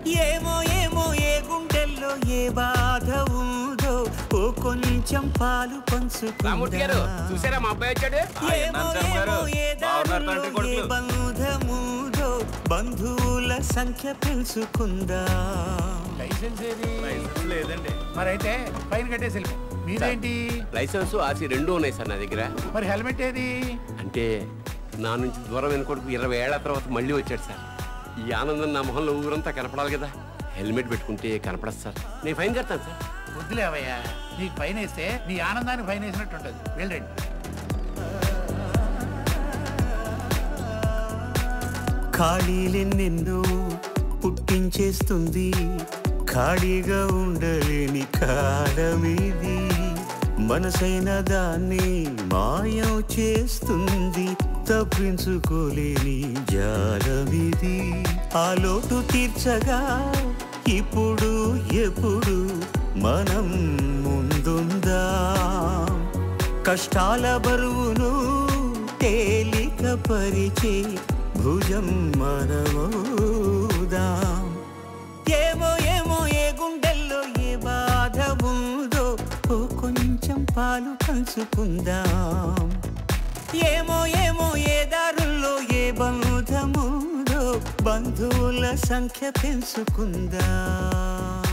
ఏమో ఏమో ఏ గుండెల్లో ఏ బాధ ఉందో ఓ కొంచెం పాలు రామూర్తి గారు పంచుకుందా చూసారా మా అబ్బాయి వచ్చాడు ఏమో నరసింహ గారు, ఏమో ఏ బాగున్నారు దారుల్లో తండ్రి కొడుకులు. ఏ బంధముదో బంధువుల సంఖ్య పెంచుకుందా లైసెన్స్ ఏది లైసెన్స్ లేదండి మరైతే ఫైన్ కట్టేసి వెళ్ళిపో మీదేంటి లైసెన్స్ ఆర్సీ రెండు ఉన్నాయి సార్ నా దగ్గర మరి హెల్మెట్ ఏది అంటే నా నుంచి దూరం అయిన కొడుకు ఇరవై ఏళ్ల తర్వాత మళ్ళీ వచ్చాడు సార్ ఈ ఆనందం నా మొహంలో ఊరంతా కనపడాలి కదా హెల్మెట్ పెట్టుకుంటే కనపడదు సార్ నేను ఫైన్ కడతాను సార్ వద్దులేవయ్యా నీకు ఫైన్ వేస్తే నీ ఆనందానికి ఫైన్ వేసినట్టు ఉంటుంది వెళ్ళండి ఖాళీలెన్నెన్నో పుట్టించేస్తుంది ఖాళీగా ఉండలేని కాలమిది మనసైన దాన్ని మాయం చేస్తుంది తప్పించుకోలేని జాలమిది ఆ లోటు తీర్చగా ఇప్పుడు ఎప్పుడు మనం ముందుందా కష్టాల బరువును తేలిక పరిచే భుజం మనమోదాం ఏమో ఏమో ఏ గుండెల్లో ఏ బాధ ఉందో ఓ కొంచెం పాలు పంచుకుందాం ఏమో ఏమో ఏ దారుల్లో ఏ బంధముదో బంధువుల సంఖ్య పెంచుకుందాం